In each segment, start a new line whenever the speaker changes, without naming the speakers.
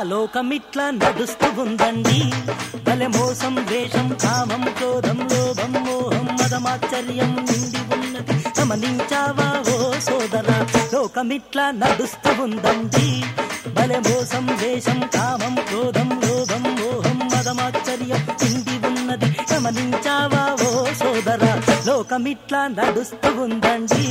లోకమిట్లా నడుస్తూ ఉందండి భలే మోసం వేషం కామం క్రోధం లోభం మోహం మదమాశ్చర్యం నిండి ఉన్నది గమనించావా ఓ సోదరా లోకమిట్లా నడుస్తూ ఉందండి భలే మోసం వేషం కామం క్రోధం లోభం మోహం మదమాశ్చర్యం నిండి ఉన్నది గమనించావా ఓ సోదరా లోకమిట్లా నడుస్తూ ఉందండి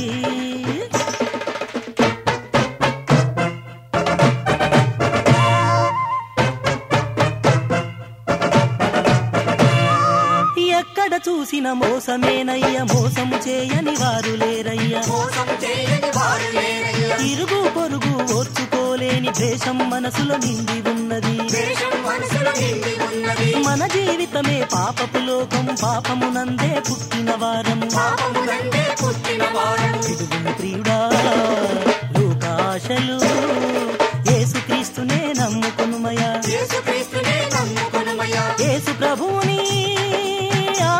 ఎక్కడ చూసిన మోసమేనయ్య మోసము చేయని వారు లేరయ్య
మోసం చేయని వారు లేరయ్యా
ఇరుగు పొరుగు ఓర్చుకోలేని ద్వేషం మనసులో నిండి ఉన్నది
దేశం మనసులో నిండి ఉన్నది
మన జీవితమే పాపపు లోకం పాపమునందే పుట్టిన వారము
పాపము నందే పుట్టిన వారు
విడుగుని ప్రియుడా లోకాశలు యేసుక్రీస్తునే నమ్ముకొనుమయా
యేసుక్రీస్తునే నమ్ముకొనుమయ్యా
యేసు ప్రభుని ఆ,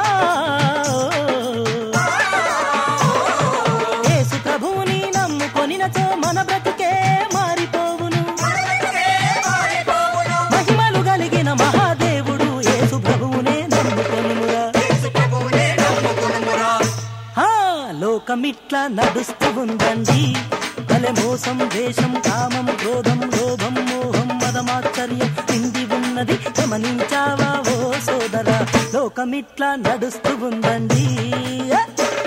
యేసు ప్రభుని నమ్ముకొనినచో మన బ్రతుకే మారిపోవును
మనకే మారిపోవును
మహిమలు కలిగిన మహాదేవుడు యేసు ప్రభువునే నమ్ముకొనుమురా
యేసు ప్రభువునే నమ్ముకొనుమురా
ఆ, లోకమిట్లా నడుస్తూ ఉందండి భలే మోసం దేశం కామం క్రోధం లోభం మోహం మదమాశ్చర్యం నిండి ఉన్నది గమనించావా ఓ సోదరా లోకమిట్లా నడుస్తూ ఉందండి ఆ!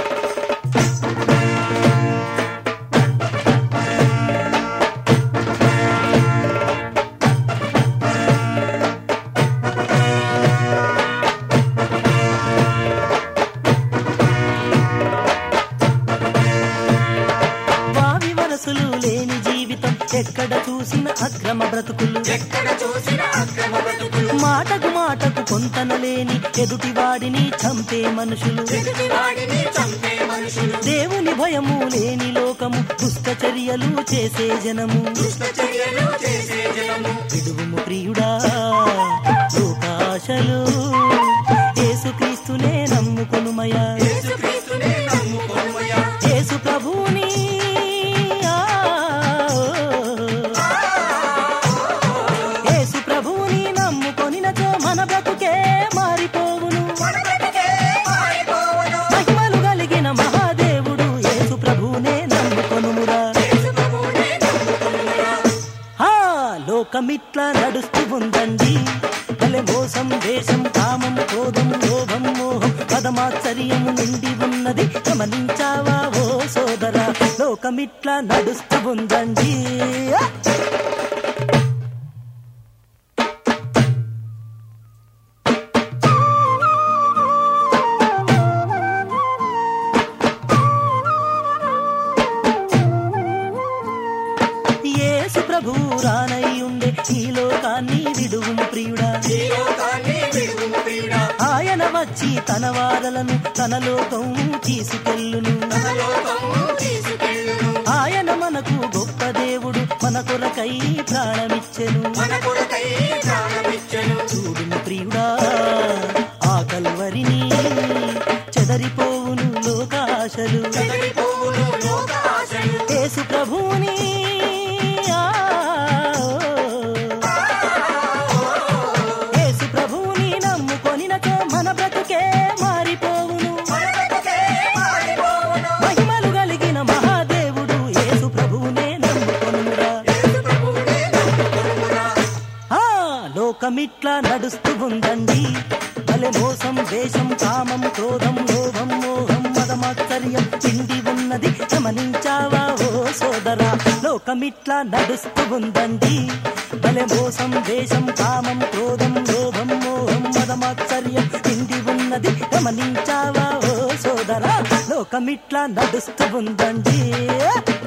వావి వరసలు లేని జీవితం ఎక్కడ చూసిన అక్రమ బ్రతుకులు
ఎక్కడ చూసిన అక్రమ బ్రతుకులు
మాటకు మాటకు పొంతన లేని ఎదుటి వాడిని చంపే మనుషులు
ఎదుటి వాడిని చంపే మనుషులు
దేవుని భయము లేని లోకము దుష్ట చర్యలు చేసే జనము
దుష్ట చర్యలు చేసే జనము
విడువుము ప్రియుడా లోకాశలు యేసుక్రీస్తునే నమ్ముకొనుమయా
యేసుక్రీస్తునే నమ్ముకొనుమయ్యా
యేసు ప్రభుని ఆ, యేసు ప్రభుని నమ్ముకొనినచో మన బ్రతుకే మారిపోవును
మనకే మారిపోవును
మహిమలు కలిగిన మహాదేవుడు యేసు ప్రభునే నమ్ముకొనుమురా
యేసు ప్రభువునే నమ్ముకొనుమయ్యా
ఆ లోకమిట్లా నడుస్తూ ఉందండి భలే మోసం దేశం కామం క్రోధం లోభం మోహం పదమాశ్చర్యము నిండి ఉన్నది గమనించావా ఓ సోదరా లోకమిట్లా నడుస్తూ ఉందండి ఆ! యేసు ప్రభు రానయ్యుండే ఈ లోకాన్ని విడువుము ప్రియుడా
ఈ లోకాన్ని విడువుము ప్రియుడా
ఆయన వచ్చి తన వారలను తన లోకం తీసుకెళ్ళును
తన లోకము తీసుకెళ్ళును
ఆయన మనకు గొప్ప దేవుడు మన కొరకై ప్రాణమిచ్చెను
మన కొరకై ప్రాణమిచ్చెను
చూడును ప్రియుడా ఆ కల్వరిని చెదరిపోవును లోకాశలు
చెదరిపోవును లోక ఆశలు
యేసు ప్రభుని ఆ, యేసు ప్రభుని నమ్ముకొనినచో మన బ్రతుకే మారిపోవును
మనకే మారిపోవును
మహిమలు కలిగిన మహాదేవుడు యేసు ప్రభువునే నమ్ముకొనురా
యేసు ప్రభువునే నమ్ముకొనుమురా
ఆ లోకమిట్లా నడుస్తూ ఉందండి భలే మోసం దేశం కామం క్రోధం లోభం మోహం మదమాశ్చర్యం చిండి ఉన్నది గమనించావా ఓ సోదరా లోకమిట్లా నడుస్తూ ఉందండి భలే మోసం దేశం కామం క్రోధం లోభం మోహం మదమాశ్చర్యం చిండి ఉన్నది గమనించావా ఓ సోదరా లోకమిట్లా నడుస్తూ ఉందండి